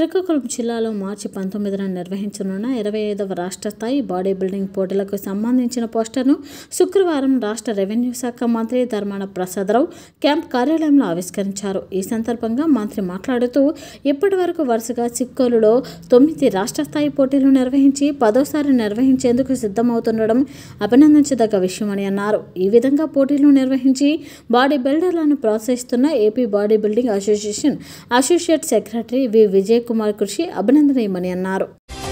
శ్రీకాకుళం జిల్లాలో మార్చి పంతొమ్మిదిన నిర్వహించనున్న ఇరవై ఐదవ రాష్ట్ర స్థాయి బాడీ బిల్డింగ్ పోటీలకు సంబంధించిన పోస్టర్ను శుక్రవారం రాష్ట్ర రెవెన్యూ శాఖ మంత్రి ధర్మాన ప్రసాదరావు క్యాంప్ కార్యాలయంలో ఆవిష్కరించారు ఈ సందర్భంగా మంత్రి మాట్లాడుతూ ఇప్పటి వరకు వరుసగా చిక్కోలులో తొమ్మిది రాష్ట్ర స్థాయి పోటీలు నిర్వహించి పదోసారి నిర్వహించేందుకు సిద్ధమవుతుండడం అభినందించదగ్గ విషయమని అన్నారు ఈ విధంగా పోటీలు నిర్వహించి బాడీ బిల్డర్లను ప్రోత్సహిస్తున్న AP body building association associate secretary V Vijay Kumar కృషి అభినందనీయమని అన్నారు